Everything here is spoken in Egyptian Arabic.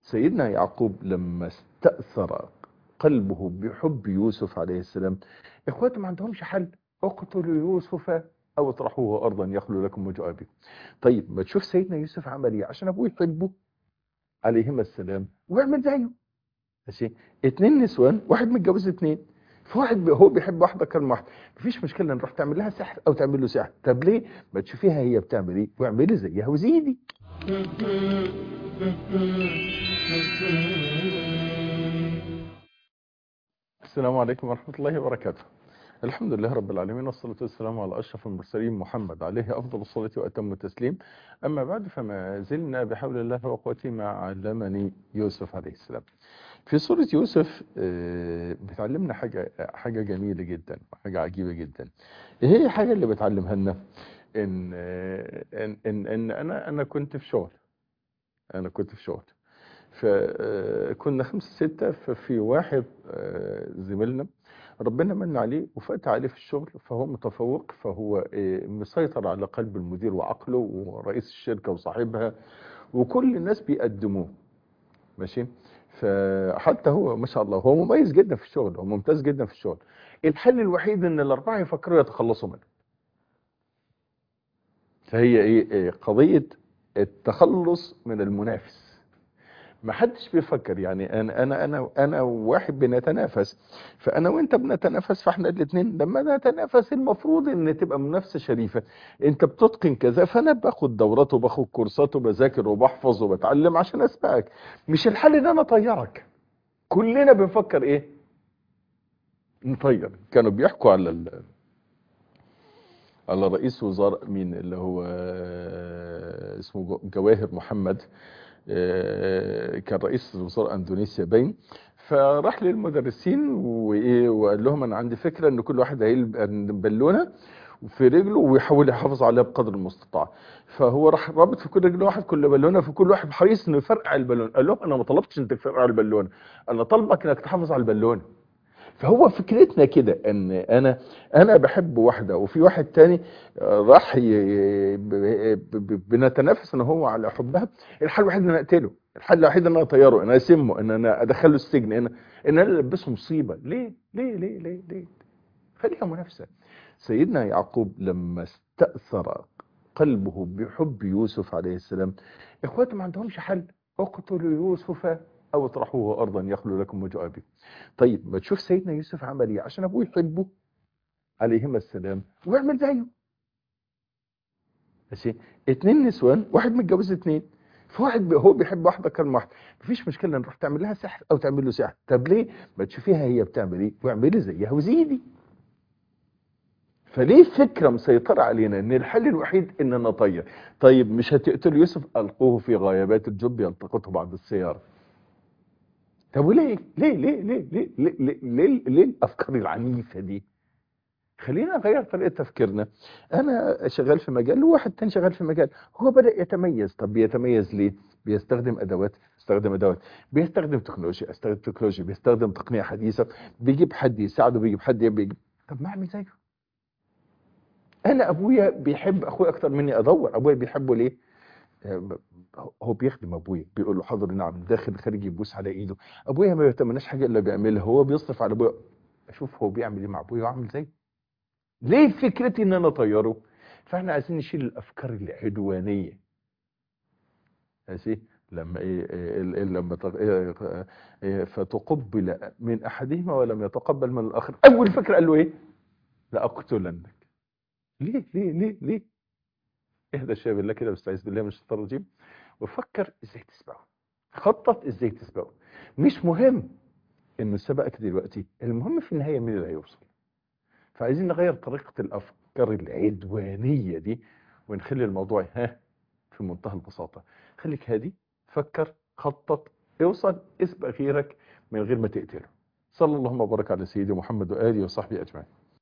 سيدنا يعقوب لما استأثر قلبه بحب يوسف عليه السلام اخواته ما عندهمش حل اقتلوا يوسف او اطرحوه ارضا يخلو لكم وجه ابيكم طيب ما تشوف سيدنا يوسف عمل ايه عشان ابوه يحبه عليهما السلام ويعمل زيه ماشي اتنين نسوان واحد متجوز اتنين فواحد ب- هو بيحب واحده كان واحده مفيش مشكله نروح تعمل لها سحر او تعمل له سحر طب ليه ما تشوفيها هي بتعمل ايه واعملي زيها وزيدي السلام عليكم ورحمة الله وبركاته الحمد لله رب العالمين والصلاة والسلام على أشرف المرسلين محمد عليه أفضل الصلاة وأتم التسليم أما بعد فما زلنا بحول الله وقوته ما علمني يوسف عليه السلام في سورة يوسف آه، بتعلمنا حاجة حاجة جميلة جدا وحاجة عجيبة جدا إيه هي الحاجة اللي بتعلمها لنا إن آه، إن إن, إن أنا أنا كنت في شغل أنا كنت في شغل فكنا خمسة ستة ففي واحد آه، زميلنا ربنا من عليه وفات عليه في الشغل فهو متفوق فهو آه، مسيطر على قلب المدير وعقله ورئيس الشركة وصاحبها وكل الناس بيقدموه ماشي فحتى هو ما شاء الله هو مميز جدا في الشغل هو ممتاز جدا في الشغل الحل الوحيد ان الاربعه يفكروا يتخلصوا منه فهي ايه إيه قضيه التخلص من المنافس ما حدش بيفكر يعني انا انا انا انا وواحد بنتنافس فانا وانت بنتنافس فاحنا الاثنين لما نتنافس المفروض ان تبقى منافسه شريفه انت بتتقن كذا فانا باخد دورات وباخد كورسات وبذاكر وبحفظ وبتعلم عشان اسبقك مش الحل ان انا اطيرك كلنا بنفكر ايه نطير كانوا بيحكوا على ال... على رئيس وزراء مين اللي هو آه، اسمه جو- جواهر محمد آه، كان رئيس وزراء اندونيسيا باين فراح للمدرسين وايه وقال لهم انا عندي فكره ان كل واحد هيلبس بالونه في رجله ويحاول يحافظ عليها بقدر المستطاع فهو راح رابط في كل رجل واحد كل بالونه فكل واحد حريص انه يفرقع البالونه قال لهم انا ما طلبتش انك تفرقع البالونه انا طالبك انك تحافظ على البالونه فهو فكرتنا كده ان انا انا بحب واحده وفي واحد تاني آه، راح ي- ب- ب- ب- بنتنافس ان هو على حبها الحل الوحيد ان انا اقتله الحل الوحيد ان انا اطيره ان انا اسمه ان انا ادخله السجن ان ان انا البسه مصيبه ليه ليه ليه ليه ليه خليها منافسه سيدنا يعقوب لما استأثر قلبه بحب يوسف عليه السلام اخواته ما عندهمش حل اقتلوا يوسف او اطرحوه ارضا يخلو لكم وجه ابيكم طيب ما تشوف سيدنا يوسف عمل ايه عشان ابوه يحبه عليهما السلام ويعمل زيه ماشي اتنين نسوان واحد متجوز اتنين فواحد ب- هو بيحب واحده كان واحده مفيش مشكله نروح تعمل لها سحر او تعمل له سحر طب ليه ما تشوفيها هي بتعمل ايه واعملي زيها وزيدي فليه فكره مسيطره علينا ان الحل الوحيد ان نطير طيب مش هتقتل يوسف القوه في غيابات الجب يلتقطه بعض السياره طب وليه ليه ليه ليه ليه ليه, ليه, ليه, ليه الافكار العنيفه دي خلينا نغير طريقه تفكيرنا انا شغال في مجال وواحد تاني شغال في مجال هو بدا يتميز طب بيتميز ليه بيستخدم ادوات بيستخدم ادوات بيستخدم تكنولوجيا استخدم تكنولوجيا بيستخدم تقنيه حديثه بيجيب حد يساعده بيجيب حد بيجيب طب ما اعمل زيه انا ابويا بيحب اخويا اكتر مني ادور ابويا بيحبه ليه آه، هو بيخدم ابويا بيقول له حاضر نعم داخل خارج يبوس على ايده ابويا ما بيتمناش حاجه الا بيعملها هو بيصرف على ابويا اشوف هو بيعمل ايه مع ابويا واعمل زيه ليه فكرتي ان انا اطيره فاحنا عايزين نشيل الافكار العدوانيه ماشي لما ايه إيه- إيه- لما تغ- إيه- إيه فتقبل من احدهما ولم يتقبل من الاخر اول فكره قال له ايه لاقتلنك ليه ليه ليه ليه اهدى شويه بالله كده واستعيذ بالله من الشيطان الرجيم وفكر ازاي تسبقه خطط ازاي تسبقه مش مهم انه سبقك دلوقتي المهم في النهايه مين اللي هيوصل فعايزين نغير طريقه الافكار العدوانيه دي ونخلي الموضوع ها في منتهى البساطه خليك هادي فكر خطط اوصل اسبق غيرك من غير ما تقتله صلى اللهم وبارك على سيدي محمد واله وصحبه اجمعين